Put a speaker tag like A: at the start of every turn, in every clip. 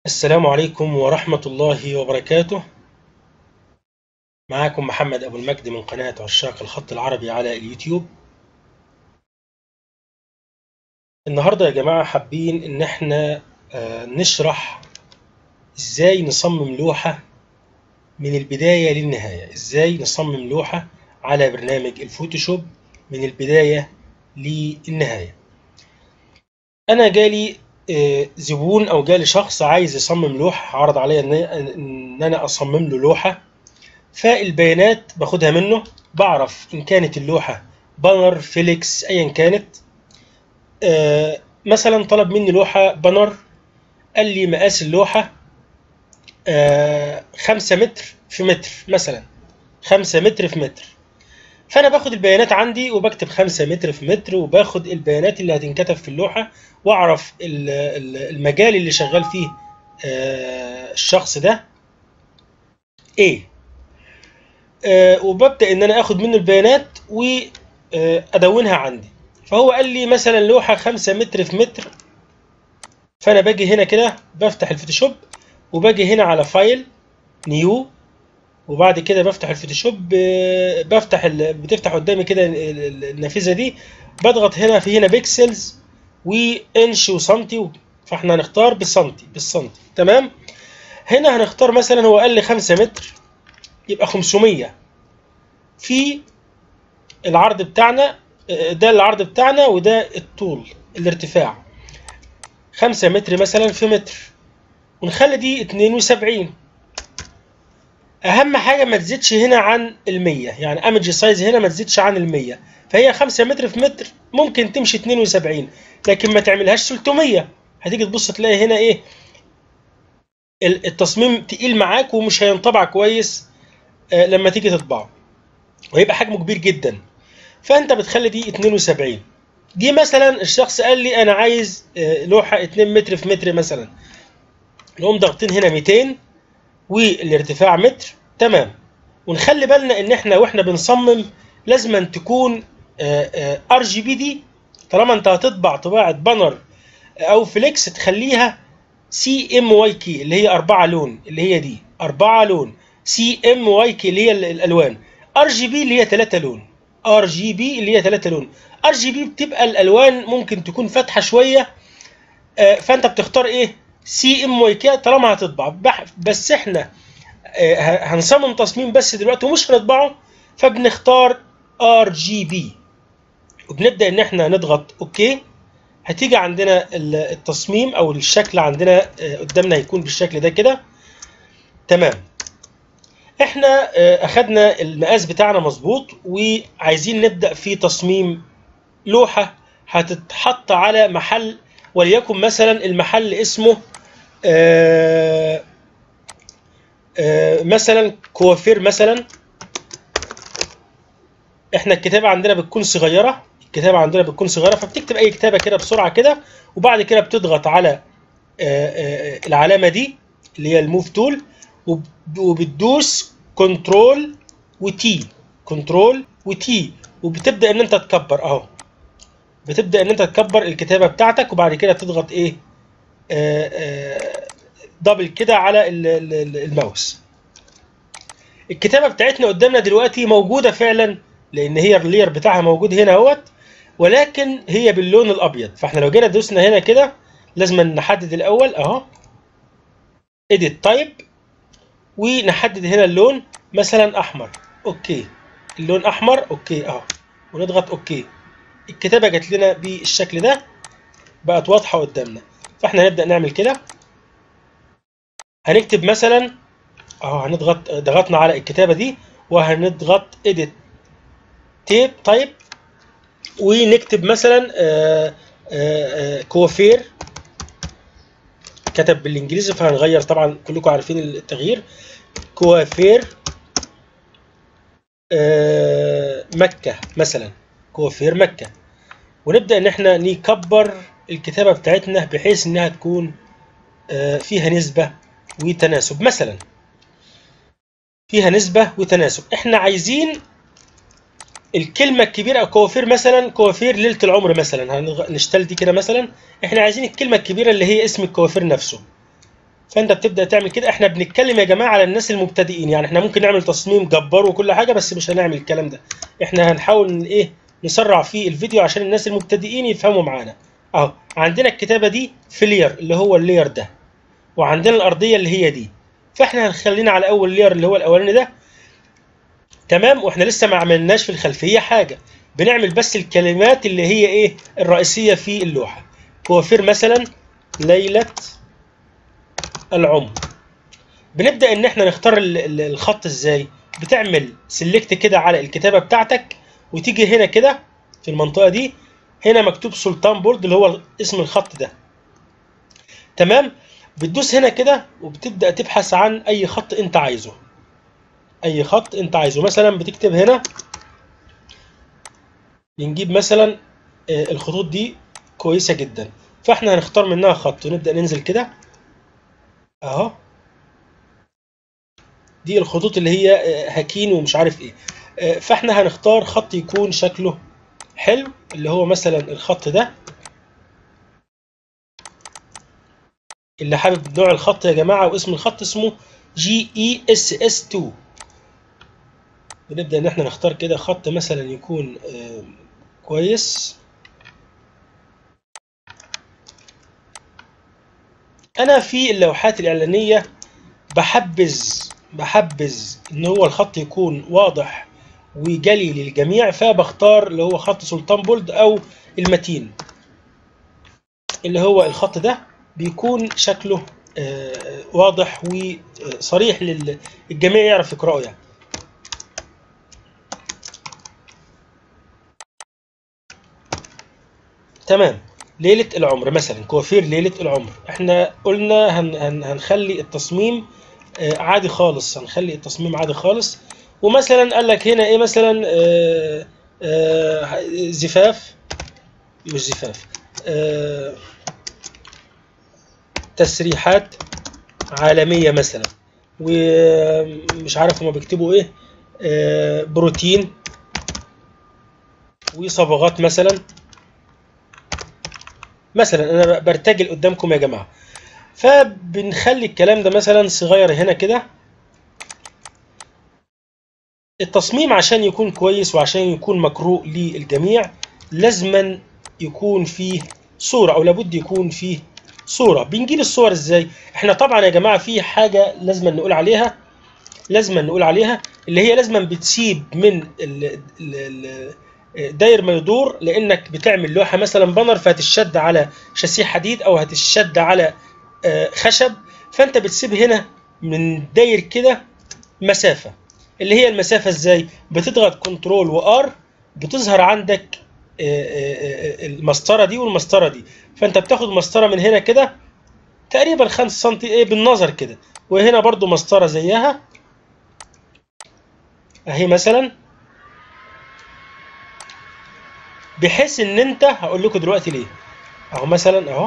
A: السلام عليكم ورحمة الله وبركاته معاكم محمد أبو المجد من قناة عشاق الخط العربي على اليوتيوب النهاردة يا جماعة حابين إن احنا آه، نشرح إزاي نصمم لوحة من البداية للنهاية إزاي نصمم لوحة على برنامج الفوتوشوب من البداية للنهاية أنا جالي آه، زبون او جالي شخص عايز يصمم لوحه عرض عليا ان ان انا اصمم له لوحه فالبيانات باخدها منه بعرف ان كانت اللوحه بانر فيليكس ايا كانت آه، مثلا طلب مني لوحه بانر قال لي مقاس اللوحه آه، خمسة متر في متر مثلا خمسة متر في متر فانا باخد البيانات عندي وبكتب 5 متر في متر وباخد البيانات اللي هتنكتب في اللوحه واعرف ال- ال- المجال اللي شغال فيه آه، الشخص ده ايه آه، وببدا ان انا اخد منه البيانات وادونها عندي فهو قال لي مثلا لوحه 5 متر في متر فانا باجي هنا كده بفتح الفوتوشوب وباجي هنا على فايل نيو وبعد كده بفتح الفوتوشوب آه، بفتح ال... بتفتح قدامي كده ال- ال- النافذه دي بضغط هنا في هنا بيكسلز وانش وسنتي و... فاحنا هنختار بالسنتي بالسنتي تمام هنا هنختار مثلا هو قال لي 5 متر يبقى 500 في العرض بتاعنا آه، ده العرض بتاعنا وده الطول الارتفاع 5 متر مثلا في متر ونخلي دي 72 اهم حاجه ما تزيدش هنا عن ال100 يعني ايمج سايز هنا ما تزيدش عن ال100 فهي 5 متر في متر ممكن تمشي 72 لكن ما تعملهاش 300 هتيجي تبص تلاقي هنا ايه ال- التصميم تقيل معاك ومش هينطبع كويس آه، لما تيجي تطبعه وهيبقى حجمه كبير جدا فانت بتخلي دي 72 دي مثلا الشخص قال لي انا عايز آه، لوحه 2 متر في متر مثلا نقوم ضاغطين هنا 200 والارتفاع متر تمام ونخلي بالنا ان احنا واحنا بنصمم لازم أن تكون ار جي بي دي طالما انت هتطبع طباعه بانر او فليكس تخليها سي ام واي كي اللي هي أربعة لون اللي هي دي أربعة لون سي ام واي كي اللي هي ال- الالوان ار جي بي اللي هي ثلاثة لون ار جي بي اللي هي ثلاثة لون ار جي بي بتبقى الالوان ممكن تكون فاتحه شويه آه، فانت بتختار ايه سي ام واي كي طالما هتطبع بح- بس احنا آه، ه- هنصمم تصميم بس دلوقتي ومش هنطبعه فبنختار ار جي بي وبنبدا ان احنا نضغط اوكي هتيجي عندنا ال- التصميم او الشكل عندنا آه، قدامنا هيكون بالشكل ده كده تمام احنا آه، اخدنا المقاس بتاعنا مظبوط وعايزين نبدا في تصميم لوحه هتتحط على محل وليكن مثلا المحل اسمه آه، آه، مثلا كوافير مثلا احنا الكتابه عندنا بتكون صغيره الكتابه عندنا بتكون صغيره فبتكتب اي كتابه كده بسرعه كده وبعد كده بتضغط على آه، آه، العلامه دي اللي هي الموف تول وب- وبتدوس كنترول وتي كنترول وتي وبتبدا ان انت تكبر اهو بتبدا ان انت تكبر الكتابه بتاعتك وبعد كده تضغط ايه آه، آه، دبل كده على ال- ال- ال- الماوس الكتابه بتاعتنا قدامنا دلوقتي موجوده فعلا لان هي اللير بتاعها موجود هنا اهوت ولكن هي باللون الابيض فاحنا لو جينا دوسنا هنا كده لازم نحدد الاول اهو edit type ونحدد هنا اللون مثلا احمر اوكي اللون احمر اوكي اهو ونضغط اوكي الكتابه جات لنا بالشكل ده بقت واضحه قدامنا فاحنا هنبدا نعمل كده هنكتب مثلا اهو هنضغط ضغطنا على الكتابه دي وهنضغط edit تيب تايب ونكتب مثلا آه، آه، آه، كوافير كتب بالانجليزي فهنغير طبعا كلكم عارفين التغيير كوافير آه، مكة مثلا كوافير مكة ونبدأ ان احنا نكبر الكتابة بتاعتنا بحيث انها تكون آه، فيها نسبة وتناسب مثلا فيها نسبة وتناسب احنا عايزين الكلمة الكبيرة أو كوافير مثلا كوافير ليلة العمر مثلا هنغ- نشتغل دي كده مثلا احنا عايزين الكلمة الكبيرة اللي هي اسم الكوافير نفسه فانت بتبدا تعمل كده احنا بنتكلم يا جماعه على الناس المبتدئين يعني احنا ممكن نعمل تصميم جبار وكل حاجه بس مش هنعمل الكلام ده احنا هنحاول ان ايه نسرع في الفيديو عشان الناس المبتدئين يفهموا معانا اهو عندنا الكتابه دي في لير اللي هو اللير ده وعندنا الارضيه اللي هي دي فاحنا هنخلينا على اول لير اللي هو الاولاني ده تمام واحنا لسه ما عملناش في الخلفيه حاجه بنعمل بس الكلمات اللي هي ايه الرئيسيه في اللوحه كوافير مثلا ليله العمر بنبدا ان احنا نختار ال- ال- الخط ازاي بتعمل سيلكت كده على الكتابه بتاعتك وتيجي هنا كده في المنطقه دي هنا مكتوب سلطان بورد اللي هو اسم الخط ده تمام بتدوس هنا كده وبتبدا تبحث عن اي خط انت عايزه اي خط انت عايزه مثلا بتكتب هنا بنجيب مثلا آه، الخطوط دي كويسه جدا فاحنا هنختار منها خط ونبدا ننزل كده اهو دي الخطوط اللي هي آه، هاكين ومش عارف ايه آه، فاحنا هنختار خط يكون شكله حلو اللي هو مثلا الخط ده اللي حابب نوع الخط يا جماعه واسم الخط اسمه جي اي اس اس 2 بنبدا ان احنا نختار كده خط مثلا يكون آه، كويس انا في اللوحات الاعلانيه بحبذ بحبذ ان هو الخط يكون واضح وجلي للجميع فبختار اللي هو خط سلطان بولد او المتين اللي هو الخط ده بيكون شكله آه، واضح وصريح للجميع يعرف يقرأه يعني تمام ليلة العمر مثلا كوافير ليلة العمر احنا قلنا هن هن هنخلي التصميم آه، عادي خالص هنخلي التصميم عادي خالص ومثلا قال لك هنا ايه مثلا آه، آه، زفاف مش زفاف آه، تسريحات عالمية مثلا ومش عارف هما بيكتبوا ايه آه، بروتين وصبغات مثلا مثلا انا برتجل قدامكم يا جماعه فبنخلي الكلام ده مثلا صغير هنا كده التصميم عشان يكون كويس وعشان يكون مقروء للجميع لازما يكون فيه صورة أو لابد يكون فيه صورة بنجيب الصور إزاي؟ إحنا طبعا يا جماعة في حاجة لازما نقول عليها لازما نقول عليها اللي هي لازما بتسيب من ال ال ال داير ما يدور لانك بتعمل لوحه مثلا بانر فهتشد على شاسيه حديد او هتشد على آه، خشب فانت بتسيب هنا من داير كده مسافه اللي هي المسافه ازاي بتضغط كنترول وار بتظهر عندك آه، آه، آه، المسطره دي والمسطره دي فانت بتاخد مسطره من هنا كده تقريبا 5 سم ايه بالنظر كده وهنا برضو مسطره زيها اهي مثلا بحيث ان انت هقول لكم دلوقتي ليه اهو مثلا اهو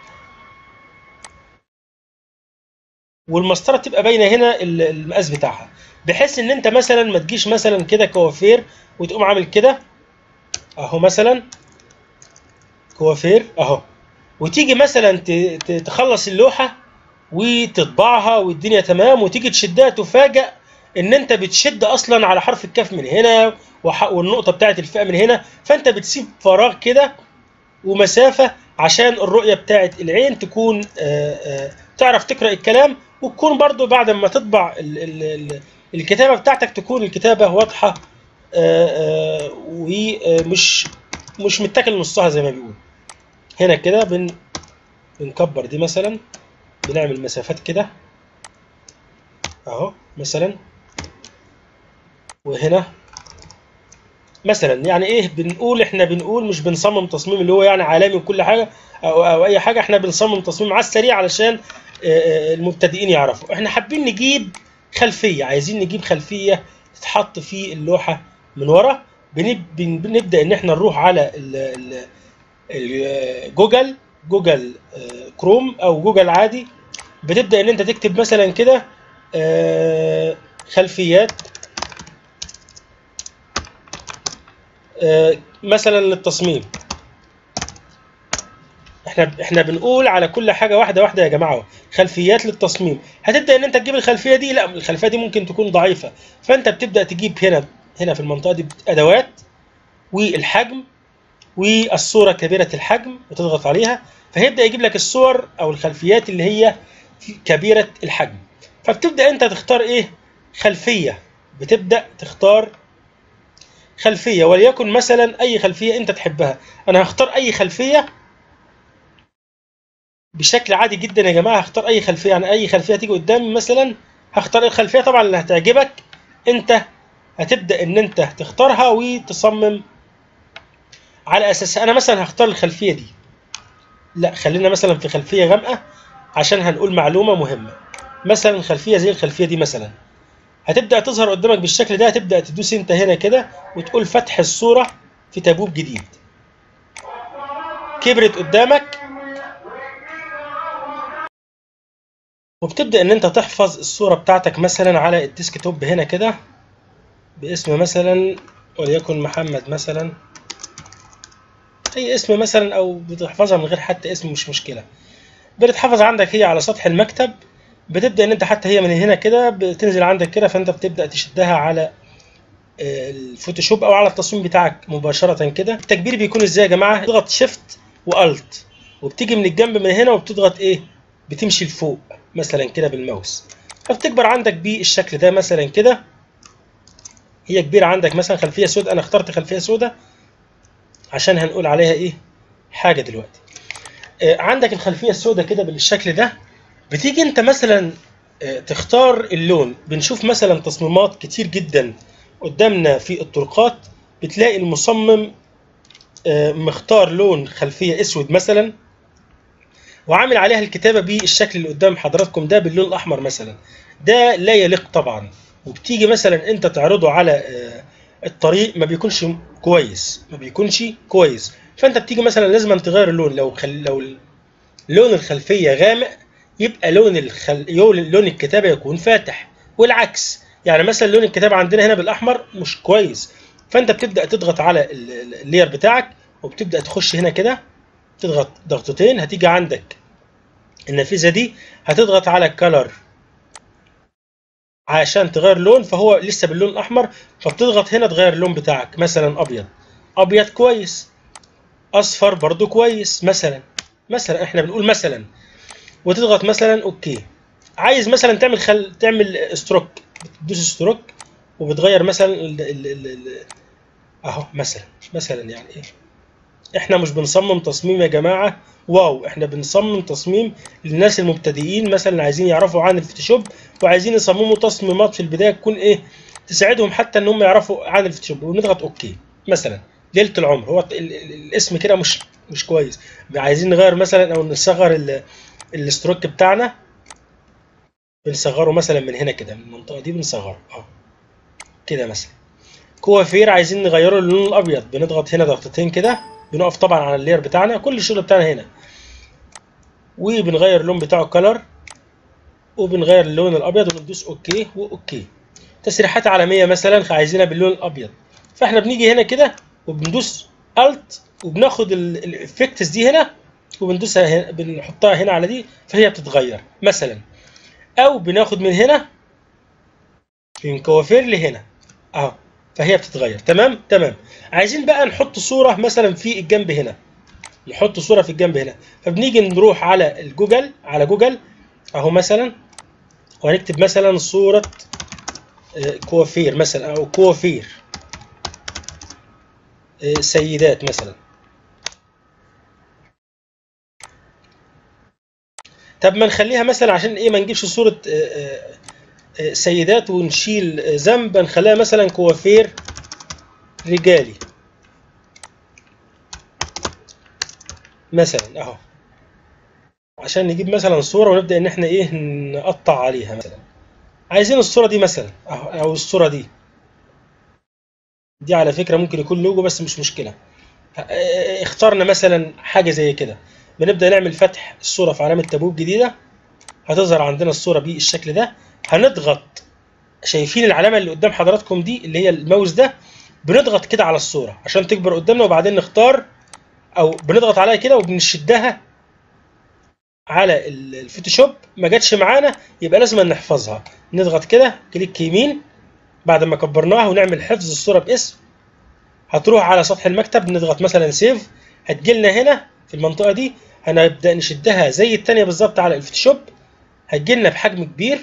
A: والمسطره تبقى باينه هنا ال- المقاس بتاعها بحيث ان انت مثلا ما تجيش مثلا كده كوافير وتقوم عامل كده اهو مثلا كوافير اهو وتيجي مثلا ت- ت- تخلص اللوحه وتطبعها والدنيا تمام وتيجي تشدها تفاجأ ان انت بتشد اصلا على حرف الكاف من هنا وح- والنقطه بتاعت الفاء من هنا فانت بتسيب فراغ كده ومسافه عشان الرؤيه بتاعت العين تكون آه، آه، تعرف تقرا الكلام وتكون برضو بعد ما تطبع ال- ال- ال- الكتابه بتاعتك تكون الكتابه واضحه آه، آه، ومش مش متاكل نصها زي ما بيقول هنا كده بن بنكبر دي مثلا بنعمل مسافات كده اهو مثلا وهنا مثلا يعني ايه بنقول احنا بنقول مش بنصمم تصميم اللي هو يعني عالمي وكل حاجه او, أو اي حاجه احنا بنصمم تصميم على السريع علشان آه، آه، المبتدئين يعرفوا احنا حابين نجيب خلفيه عايزين نجيب خلفيه تتحط في اللوحه من ورا بنب- بن- بنبدا ان احنا نروح على ال ال ال جوجل جوجل آه، كروم او جوجل عادي بتبدا ان انت تكتب مثلا كده آه، خلفيات آه، مثلا للتصميم احنا احنا بنقول على كل حاجه واحده واحده يا جماعه أهو. خلفيات للتصميم هتبدا ان انت تجيب الخلفيه دي لا الخلفيه دي ممكن تكون ضعيفه فانت بتبدا تجيب هنا هنا في المنطقه دي ادوات والحجم والصوره كبيره الحجم وتضغط عليها فهيبدا يجيب لك الصور او الخلفيات اللي هي كبيره الحجم فبتبدا انت تختار ايه خلفيه بتبدا تختار خلفيه وليكن مثلا اي خلفيه انت تحبها انا هختار اي خلفيه بشكل عادي جدا يا جماعه هختار اي خلفيه يعني اي خلفيه تيجي قدامي مثلا هختار الخلفيه طبعا اللي هتعجبك انت هتبدا ان انت تختارها وتصمم على اساس انا مثلا هختار الخلفيه دي لا خلينا مثلا في خلفيه غامقه عشان هنقول معلومه مهمه مثلا خلفيه زي الخلفيه دي مثلا هتبدا تظهر قدامك بالشكل ده هتبدا تدوس انت هنا كده وتقول فتح الصوره في تابوب جديد كبرت قدامك وبتبدا ان انت تحفظ الصوره بتاعتك مثلا على الديسك توب هنا كده باسم مثلا وليكن محمد مثلا اي اسم مثلا او بتحفظها من غير حتى اسم مش مشكله بتتحفظ عندك هي على سطح المكتب بتبدا ان انت حتى هي من هنا كده بتنزل عندك كده فانت بتبدا تشدها على آه، الفوتوشوب او على التصميم بتاعك مباشره كده التكبير بيكون ازاي يا جماعه تضغط شيفت والت وبتيجي من الجنب من هنا وبتضغط ايه بتمشي لفوق مثلا كده بالماوس فبتكبر عندك بالشكل ده مثلا كده هي كبيره عندك مثلا خلفيه سوداء انا اخترت خلفيه سوداء عشان هنقول عليها ايه حاجه دلوقتي آه، عندك الخلفيه السوداء كده بالشكل ده بتيجي انت مثلا آه، تختار اللون بنشوف مثلا تصميمات كتير جدا قدامنا في الطرقات بتلاقي المصمم آه، مختار لون خلفيه اسود مثلا وعامل عليها الكتابه بالشكل اللي قدام حضراتكم ده باللون الاحمر مثلا ده لا يليق طبعا وبتيجي مثلا انت تعرضه على آه، الطريق ما بيكونش كويس ما بيكونش كويس فانت بتيجي مثلا لازم تغير اللون لو خل... لو لون الخلفيه غامق يبقى لون الخل... يو- لون الكتابه يكون فاتح والعكس يعني مثلا لون الكتابه عندنا هنا بالاحمر مش كويس فانت بتبدا تضغط على ال- ال- اللير بتاعك وبتبدا تخش هنا كده تضغط ضغطتين هتيجي عندك النافذه دي هتضغط على كلر عشان تغير لون فهو لسه باللون الاحمر فبتضغط هنا تغير اللون بتاعك مثلا ابيض ابيض كويس اصفر برضو كويس مثلا مثلا احنا بنقول مثلا وتضغط مثلا اوكي عايز مثلا تعمل خل... تعمل ستروك بتدوس ستروك وبتغير مثلا ال... ال... ال... ال... اهو مثلا مثلا يعني ايه احنا مش بنصمم تصميم يا جماعه واو احنا بنصمم تصميم للناس المبتدئين مثلا عايزين يعرفوا عن الفوتوشوب وعايزين يصمموا تصميمات في البدايه تكون ايه تساعدهم حتى ان هم يعرفوا عن الفوتوشوب ونضغط اوكي مثلا ليله العمر هو ال- ال- الاسم كده مش مش كويس عايزين نغير مثلا او نصغر ال- الستروك بتاعنا بنصغره مثلا من هنا كده من المنطقه دي بنصغره اه كده مثلا كوافير عايزين نغيره للون الابيض بنضغط هنا ضغطتين كده بنقف طبعا على اللير بتاعنا كل الشغل بتاعنا هنا وبنغير اللون بتاعه كلر وبنغير اللون الابيض وندوس اوكي واوكي تسريحات عالميه مثلا عايزينها باللون الابيض فاحنا بنيجي هنا كده وبندوس الت وبناخد الافكتس دي هنا وبندوسها هنا بنحطها هنا على دي فهي بتتغير مثلا او بناخد من هنا من كوافير لهنا اهو فهي بتتغير تمام تمام عايزين بقى نحط صوره مثلا في الجنب هنا نحط صوره في الجنب هنا فبنيجي نروح على الجوجل على جوجل اهو مثلا وهنكتب مثلا صوره آه، كوافير مثلا او كوافير آه، سيدات مثلا طب ما نخليها مثلا عشان ايه ما نجيبش صوره آه، آه، آه، سيدات ونشيل آه، ذنب نخليها مثلا كوافير رجالي مثلا اهو عشان نجيب مثلا صورة ونبدأ ان احنا ايه نقطع عليها مثلا عايزين الصورة دي مثلا اهو او الصورة دي دي على فكرة ممكن يكون لوجو بس مش مشكلة اه، اخترنا مثلا حاجة زي كده بنبدأ نعمل فتح الصورة في علامة تابوب جديدة هتظهر عندنا الصورة بالشكل ده هنضغط شايفين العلامة اللي قدام حضراتكم دي اللي هي الماوس ده بنضغط كده على الصورة عشان تكبر قدامنا وبعدين نختار او بنضغط عليها كده وبنشدها على ال- الفوتوشوب ما جاتش معانا يبقى لازم نحفظها نضغط كده كليك يمين بعد ما كبرناها ونعمل حفظ الصوره باسم هتروح على سطح المكتب نضغط مثلا سيف هتجيلنا هنا في المنطقه دي هنبدا نشدها زي التانية بالظبط على الفوتوشوب هتجيلنا بحجم كبير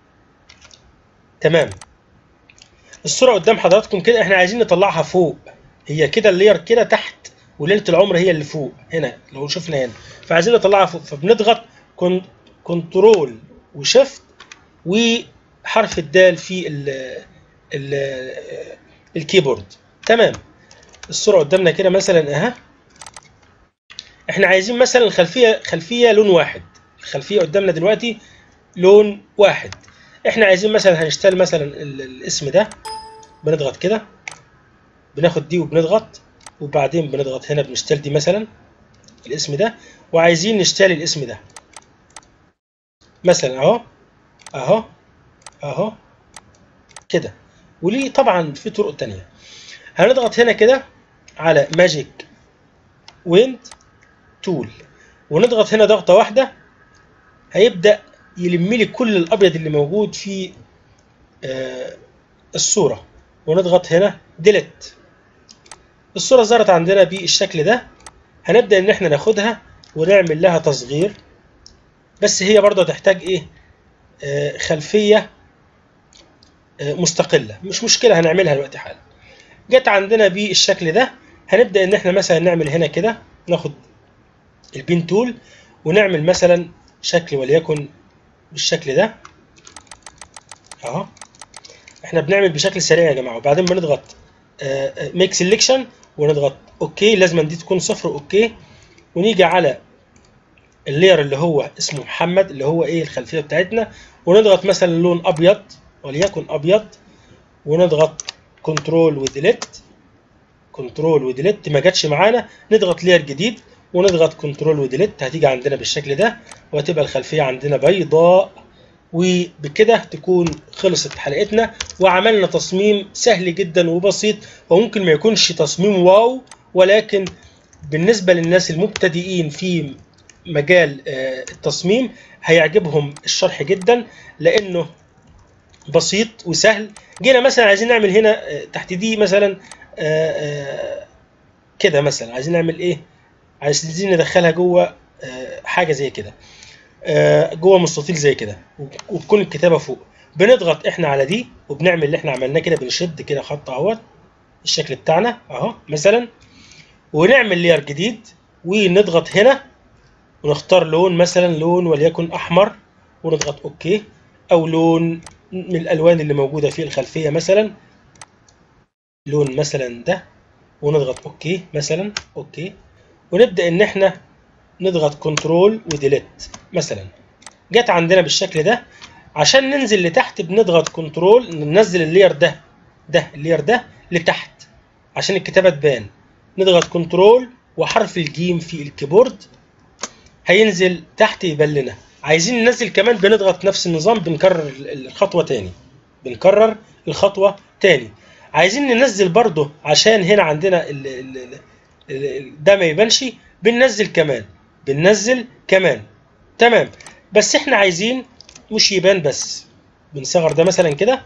A: تمام الصوره قدام حضراتكم كده احنا عايزين نطلعها فوق هي كده اللير كده تحت وليله العمر هي اللي فوق هنا لو شفنا هنا فعايزين نطلعها فوق فبنضغط كن- كنترول وشيفت وحرف الدال في ال ال الكيبورد تمام الصوره قدامنا كده مثلا اها احنا عايزين مثلا الخلفيه خلفيه لون واحد الخلفيه قدامنا دلوقتي لون واحد احنا عايزين مثلا هنشتغل مثلا ال- الاسم ده بنضغط كده بناخد دي وبنضغط وبعدين بنضغط هنا بنشتغل دي مثلا الاسم ده وعايزين نشتغل الاسم ده مثلا اهو اهو اهو كده وليه طبعا في طرق تانية هنضغط هنا كده على ماجيك ويند تول ونضغط هنا ضغطة واحدة هيبدأ يلم لي كل الأبيض اللي موجود في آه، الصورة ونضغط هنا ديليت الصورة ظهرت عندنا بالشكل ده هنبدأ إن احنا ناخدها ونعمل لها تصغير بس هي برضه هتحتاج إيه آه، خلفية آه، مستقلة مش مشكلة هنعملها دلوقتي حالا جت عندنا بالشكل ده هنبدأ إن احنا مثلا نعمل هنا كده ناخد البين تول ونعمل مثلا شكل وليكن بالشكل ده اهو احنا بنعمل بشكل سريع يا جماعه وبعدين بنضغط ميك سيلكشن ونضغط اوكي لازم دي تكون صفر اوكي ونيجي على اللير اللي هو اسمه محمد اللي هو ايه الخلفيه بتاعتنا ونضغط مثلا لون ابيض وليكن ابيض ونضغط كنترول وديليت كنترول وديليت ما جاتش معانا نضغط لير جديد ونضغط كنترول وديليت هتيجي عندنا بالشكل ده وهتبقى الخلفيه عندنا بيضاء وبكده تكون خلصت حلقتنا وعملنا تصميم سهل جدا وبسيط وممكن ما يكونش تصميم واو ولكن بالنسبة للناس المبتدئين في مجال آه، التصميم هيعجبهم الشرح جدا لأنه بسيط وسهل جينا مثلا عايزين نعمل هنا آه، تحت دي مثلا آه، آه، كده مثلا عايزين نعمل ايه عايزين ندخلها جوه آه، حاجة زي كده آه، جوه مستطيل زي كده وتكون الكتابه فوق بنضغط احنا على دي وبنعمل اللي احنا عملناه كده بنشد كده خط اهوت الشكل بتاعنا اهو مثلا ونعمل لير جديد ونضغط هنا ونختار لون مثلا لون وليكن احمر ونضغط اوكي او لون من الالوان اللي موجوده في الخلفيه مثلا لون مثلا ده ونضغط اوكي مثلا اوكي ونبدا ان احنا نضغط كنترول وديليت مثلا جت عندنا بالشكل ده عشان ننزل لتحت بنضغط كنترول ننزل اللير ده ده اللير ده لتحت عشان الكتابه تبان نضغط كنترول وحرف الجيم في الكيبورد هينزل تحت يبان لنا عايزين ننزل كمان بنضغط نفس النظام بنكرر الخطوه تاني بنكرر الخطوه تاني عايزين ننزل برضه عشان هنا عندنا ال ال ال ال ده ما يبانش بننزل كمان بننزل كمان تمام بس احنا عايزين مش يبان بس بنصغر ده مثلا كده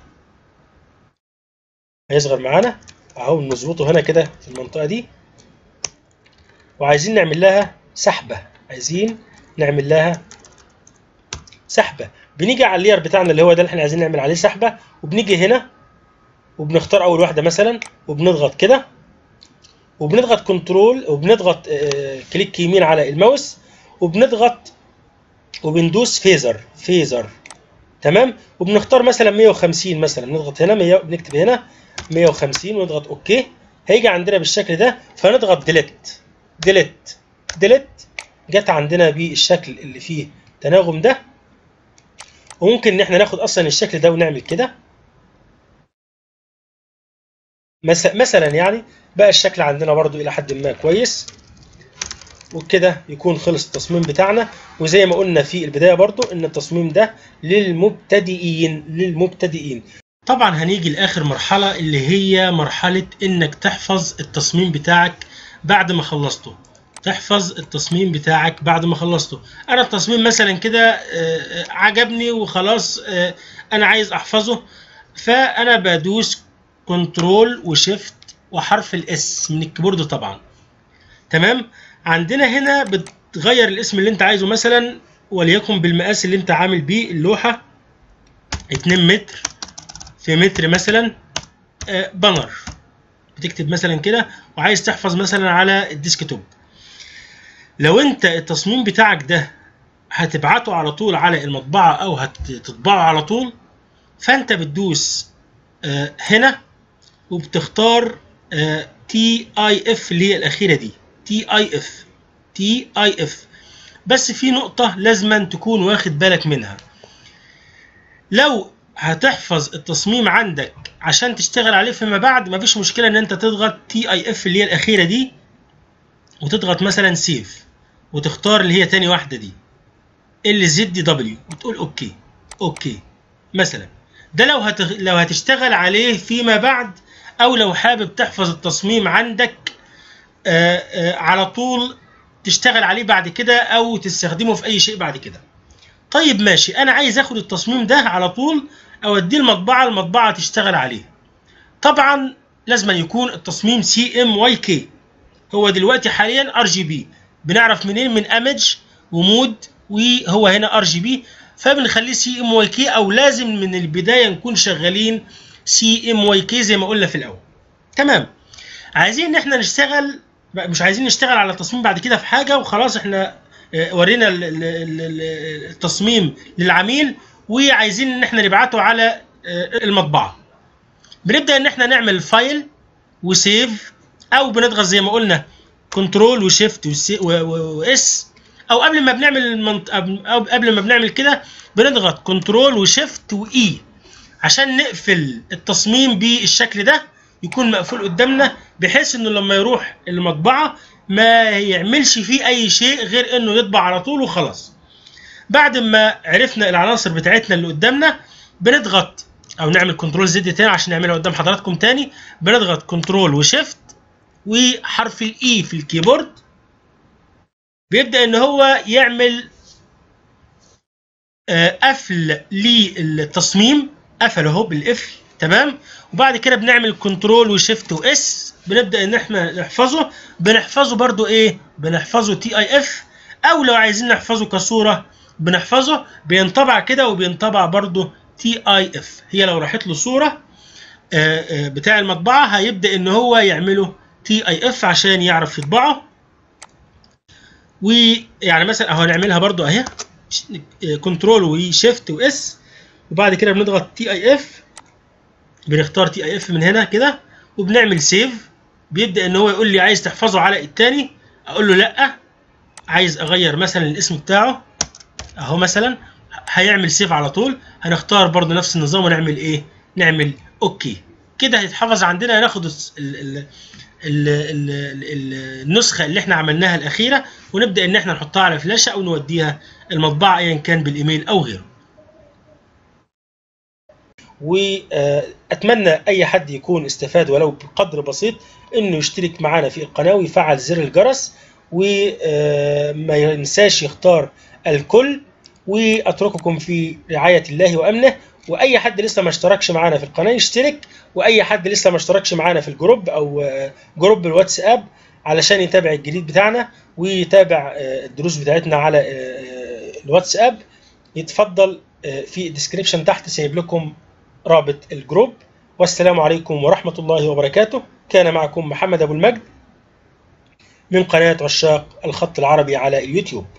A: هيصغر معانا اهو نظبطه هنا كده في المنطقه دي وعايزين نعمل لها سحبه عايزين نعمل لها سحبه بنيجي على اللير بتاعنا اللي هو ده اللي احنا عايزين نعمل عليه سحبه وبنيجي هنا وبنختار اول واحده مثلا وبنضغط كده وبنضغط كنترول وبنضغط آه، كليك يمين على الماوس وبنضغط وبندوس فيزر فيزر تمام وبنختار مثلا 150 مثلا بنضغط هنا 100 بنكتب هنا 150 ونضغط اوكي هيجي عندنا بالشكل ده فنضغط ديليت ديليت ديليت جت عندنا بالشكل اللي فيه تناغم ده وممكن ان احنا ناخد اصلا الشكل ده ونعمل كده مس- مثلا يعني بقى الشكل عندنا برضو الى حد ما كويس وبكده يكون خلص التصميم بتاعنا وزي ما قلنا في البدايه برضو ان التصميم ده للمبتدئين للمبتدئين طبعا هنيجي لاخر مرحله اللي هي مرحله انك تحفظ التصميم بتاعك بعد ما خلصته تحفظ التصميم بتاعك بعد ما خلصته انا التصميم مثلا كده آه، آه، عجبني وخلاص آه، انا عايز احفظه فانا بدوس كنترول وشيفت وحرف الاس من الكيبورد طبعا تمام عندنا هنا بتغير الاسم اللي انت عايزه مثلا وليكن بالمقاس اللي انت عامل بيه اللوحة 2 متر في متر مثلا آه، بانر بتكتب مثلا كده وعايز تحفظ مثلا على الديسكتوب لو انت التصميم بتاعك ده هتبعته على طول على المطبعة او هتطبعه على طول فانت بتدوس آه، هنا وبتختار تي اي اف اللي هي الاخيره دي تي اي اف تي اي اف بس في نقطه لازما تكون واخد بالك منها لو هتحفظ التصميم عندك عشان تشتغل عليه فيما بعد مفيش مشكله ان انت تضغط تي اي اف اللي هي الاخيره دي وتضغط مثلا سيف وتختار اللي هي تاني واحده دي ال زد دبليو وتقول اوكي اوكي مثلا ده لو هتغ... لو هتشتغل عليه فيما بعد او لو حابب تحفظ التصميم عندك آآ آآ على طول تشتغل عليه بعد كده او تستخدمه في اي شيء بعد كده طيب ماشي انا عايز اخد التصميم ده على طول اوديه المطبعه المطبعه تشتغل عليه طبعا لازم يكون التصميم سي ام واي كي هو دلوقتي حاليا ار جي بي بنعرف منين من ايمج ومود وهو هنا ار جي بي فبنخليه سي ام واي كي او لازم من البدايه نكون شغالين سي ام واي كي زي ما قلنا في الاول تمام عايزين ان احنا نشتغل مش عايزين نشتغل على التصميم بعد كده في حاجه وخلاص احنا آه، ورينا ال- ال- ال- التصميم للعميل وعايزين ان احنا نبعته على آه، المطبعه بنبدا ان احنا نعمل فايل وسيف او بنضغط زي ما قلنا كنترول وشيفت واس او قبل ما بنعمل المنط... او قبل ما بنعمل كده بنضغط كنترول وشيفت واي عشان نقفل التصميم بالشكل ده يكون مقفول قدامنا بحيث انه لما يروح المطبعه ما يعملش فيه اي شيء غير انه يطبع على طول وخلاص بعد ما عرفنا العناصر بتاعتنا اللي قدامنا بنضغط او نعمل كنترول زد تاني عشان نعملها قدام حضراتكم تاني بنضغط كنترول وشيفت وحرف الاي في الكيبورد بيبدا ان هو يعمل آه، قفل للتصميم قفل اهو بالقفل تمام وبعد كده بنعمل كنترول وشيفت واس بنبدا ان احنا نحفظه بنحفظه برضو ايه بنحفظه تي اي اف او لو عايزين نحفظه كصوره بنحفظه بينطبع كده وبينطبع برضو تي اي اف هي لو راحت له صوره آه، آه، بتاع المطبعه هيبدا ان هو يعمله تي اي اف عشان يعرف يطبعه ويعني مثلا اهو هنعملها برضو اهي كنترول وشيفت واس وبعد كده بنضغط تي اي اف بنختار تي اي اف من هنا كده وبنعمل سيف بيبدا ان هو يقول لي عايز تحفظه على التاني اقول له لا عايز اغير مثلا الاسم بتاعه اهو مثلا هيعمل سيف على طول هنختار برضو نفس النظام ونعمل ايه نعمل اوكي كده هيتحفظ عندنا هناخد الس- ال- ال- ال- ال- ال- النسخه اللي احنا عملناها الاخيره ونبدا ان احنا نحطها على فلاشه او نوديها المطبعه ايا كان بالايميل او غيره واتمنى اي حد يكون استفاد ولو بقدر بسيط انه يشترك معنا في القناه ويفعل زر الجرس وما ينساش يختار الكل واترككم في رعايه الله وامنه واي حد لسه ما اشتركش معانا في القناه يشترك واي حد لسه ما اشتركش معانا في الجروب او آه، جروب الواتساب علشان يتابع الجديد بتاعنا ويتابع آه، الدروس بتاعتنا على آه، الواتساب يتفضل آه، في الديسكريبشن تحت سايب لكم رابط الجروب والسلام عليكم ورحمة الله وبركاته كان معكم محمد أبو المجد من قناة عشاق الخط العربي على اليوتيوب